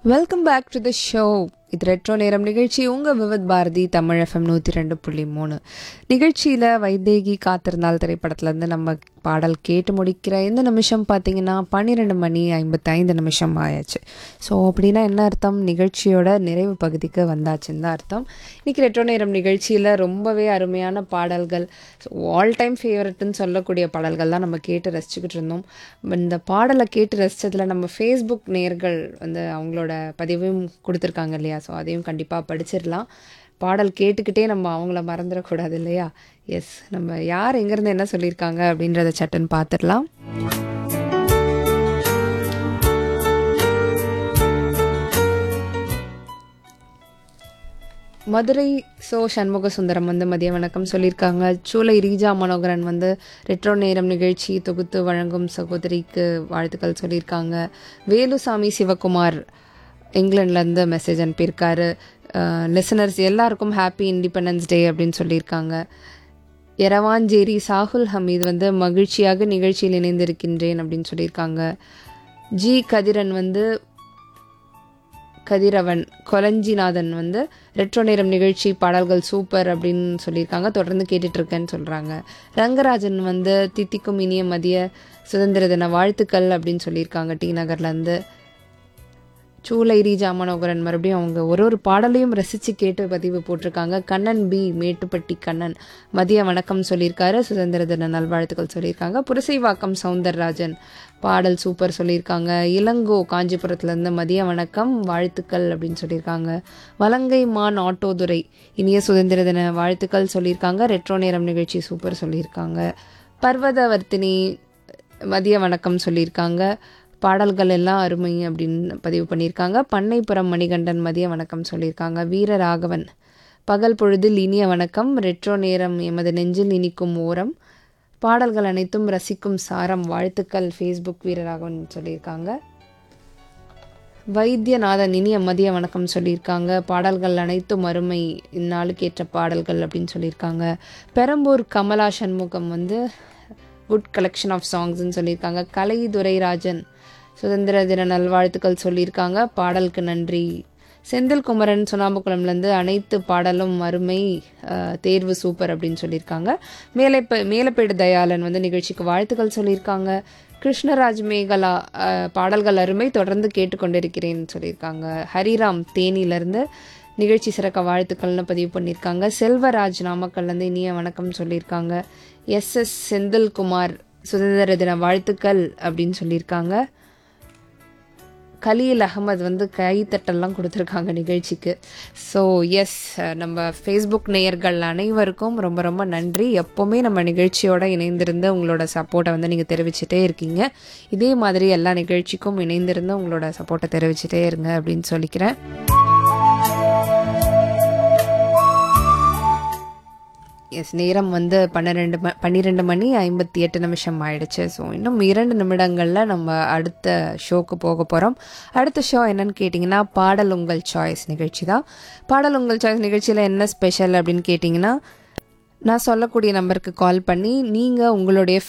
welcome back to the show இது retro நேரம் நிகழ்ச்சி உங்கள் விவத் பாரதி தமிழ் எஃப்எம் நூற்றி ரெண்டு புள்ளி மூணு நிகழ்ச்சியில் வைதேகி காத்திருந்தால் திரைப்படத்துலேருந்து நம்ம பாடல் கேட்டு முடிக்கிற இந்த நிமிஷம் பார்த்தீங்கன்னா பன்னிரெண்டு மணி ஐம்பத்தைந்து நிமிஷம் ஆயாச்சு ஸோ அப்படின்னா என்ன அர்த்தம் நிகழ்ச்சியோட நிறைவு பகுதிக்கு வந்தாச்சுன்னு தான் அர்த்தம் இன்றைக்கி ரெட்ரோ நேரம் நிகழ்ச்சியில் ரொம்பவே அருமையான பாடல்கள் ஆல் டைம் ஃபேவரட்னு சொல்லக்கூடிய பாடல்கள் தான் நம்ம கேட்டு ரசிச்சுக்கிட்டு இருந்தோம் இந்த பாடலை கேட்டு ரசித்ததில் நம்ம ஃபேஸ்புக் நேர்கள் வந்து அவங்களோட பதிவையும் கொடுத்துருக்காங்க இல்லையா ஸோ அதையும் கண்டிப்பாக படிச்சிடலாம் பாடல் கேட்டுக்கிட்டே நம்ம அவங்கள மறந்துடக்கூடாது இல்லையா எஸ் நம்ம யார் எங்கேருந்து என்ன சொல்லியிருக்காங்க அப்படின்றத சட்டுன்னு பார்த்துடலாம் மதுரை சோ சண்முக சுந்தரம் வந்து மதிய வணக்கம் சொல்லியிருக்காங்க சூளை ரீஜா மனோகரன் வந்து ரெட்ரோ நேரம் நிகழ்ச்சி தொகுத்து வழங்கும் சகோதரிக்கு வாழ்த்துக்கள் சொல்லியிருக்காங்க வேலுசாமி சிவகுமார் இங்கிலாந்துலேருந்து மெசேஜ் அனுப்பியிருக்காரு லிசனர்ஸ் எல்லாருக்கும் ஹாப்பி இண்டிபெண்டன்ஸ் டே அப்படின்னு சொல்லியிருக்காங்க எரவாஞ்சேரி சாகுல் ஹமீது வந்து மகிழ்ச்சியாக நிகழ்ச்சியில் இணைந்திருக்கின்றேன் அப்படின்னு சொல்லியிருக்காங்க ஜி கதிரன் வந்து கதிரவன் கொலஞ்சிநாதன் வந்து ரெட்ரோ நேரம் நிகழ்ச்சி பாடல்கள் சூப்பர் அப்படின்னு சொல்லியிருக்காங்க தொடர்ந்து கேட்டுட்டு இருக்கேன்னு சொல்கிறாங்க ரங்கராஜன் வந்து தித்திக்கும் இனிய மதிய சுதந்திர தின வாழ்த்துக்கள் அப்படின்னு சொல்லியிருக்காங்க டி நகர்லேருந்து சூளை ரீஜா மனோகரன் மறுபடியும் அவங்க ஒரு ஒரு பாடலையும் ரசித்து கேட்டு பதிவு போட்டிருக்காங்க கண்ணன் பி மேட்டுப்பட்டி கண்ணன் மதிய வணக்கம் சொல்லியிருக்காரு சுதந்திர தின நல்வாழ்த்துக்கள் சொல்லியிருக்காங்க புரசைவாக்கம் சவுந்தரராஜன் பாடல் சூப்பர் சொல்லியிருக்காங்க இளங்கோ காஞ்சிபுரத்துலேருந்து மதிய வணக்கம் வாழ்த்துக்கள் அப்படின்னு சொல்லியிருக்காங்க வலங்கை மான் ஆட்டோதுரை இனிய சுதந்திர தின வாழ்த்துக்கள் சொல்லியிருக்காங்க ரெட்ரோ நேரம் நிகழ்ச்சி சூப்பர் சொல்லியிருக்காங்க பர்வதவர்த்தினி மதிய வணக்கம் சொல்லியிருக்காங்க பாடல்கள் எல்லாம் அருமை அப்படின்னு பதிவு பண்ணியிருக்காங்க பண்ணைப்புறம் மணிகண்டன் மதிய வணக்கம் சொல்லியிருக்காங்க வீரராகவன் பகல் பொழுதில் இனிய வணக்கம் ரெட்ரோ நேரம் எமது நெஞ்சில் இனிக்கும் ஓரம் பாடல்கள் அனைத்தும் ரசிக்கும் சாரம் வாழ்த்துக்கள் ஃபேஸ்புக் வீரராகவன் சொல்லியிருக்காங்க வைத்தியநாதன் இனிய மதிய வணக்கம் சொல்லியிருக்காங்க பாடல்கள் அனைத்தும் அருமை இந்நாளுக்கேற்ற பாடல்கள் அப்படின்னு சொல்லியிருக்காங்க பெரம்பூர் கமலா சண்முகம் வந்து குட் கலெக்ஷன் ஆஃப் சாங்ஸ்ன்னு சொல்லியிருக்காங்க கலை துரைராஜன் சுதந்திர தின நல்வாழ்த்துக்கள் சொல்லியிருக்காங்க பாடலுக்கு நன்றி செந்தில் குமரன் சுனாம்புக்குளம்லேருந்து அனைத்து பாடலும் அருமை தேர்வு சூப்பர் அப்படின்னு சொல்லியிருக்காங்க மேலே மேலப்பேடு தயாளன் வந்து நிகழ்ச்சிக்கு வாழ்த்துக்கள் சொல்லியிருக்காங்க கிருஷ்ணராஜ் மேகலா பாடல்கள் அருமை தொடர்ந்து கேட்டுக்கொண்டிருக்கிறேன்னு சொல்லியிருக்காங்க ஹரிராம் தேனியிலேருந்து நிகழ்ச்சி சிறக்க வாழ்த்துக்கள்னு பதிவு பண்ணியிருக்காங்க செல்வராஜ் நாமக்கல்லேருந்து இனிய வணக்கம் சொல்லியிருக்காங்க எஸ் எஸ் செந்தில்குமார் சுதந்திர தின வாழ்த்துக்கள் அப்படின்னு சொல்லியிருக்காங்க கலீல் அகமது வந்து கைத்தட்டெல்லாம் கொடுத்துருக்காங்க நிகழ்ச்சிக்கு ஸோ எஸ் நம்ம ஃபேஸ்புக் நேயர்கள் அனைவருக்கும் ரொம்ப ரொம்ப நன்றி எப்போவுமே நம்ம நிகழ்ச்சியோட இணைந்திருந்து உங்களோட சப்போர்ட்டை வந்து நீங்கள் தெரிவிச்சிட்டே இருக்கீங்க இதே மாதிரி எல்லா நிகழ்ச்சிக்கும் இணைந்திருந்து உங்களோட சப்போர்ட்டை தெரிவிச்சிட்டே இருங்க அப்படின்னு சொல்லிக்கிறேன் எஸ் நேரம் வந்து பன்னிரெண்டு ம பன்னிரெண்டு மணி ஐம்பத்தி எட்டு நிமிஷம் ஆயிடுச்சு ஸோ இன்னும் இரண்டு நிமிடங்களில் நம்ம அடுத்த ஷோக்கு போக போகிறோம் அடுத்த ஷோ என்னன்னு கேட்டிங்கன்னா பாடல் உங்கள் சாய்ஸ் நிகழ்ச்சி தான் பாடல் உங்கள் சாய்ஸ் நிகழ்ச்சியில் என்ன ஸ்பெஷல் அப்படின்னு கேட்டிங்கன்னா நான் சொல்லக்கூடிய நம்பருக்கு கால் பண்ணி நீங்கள் உங்களுடைய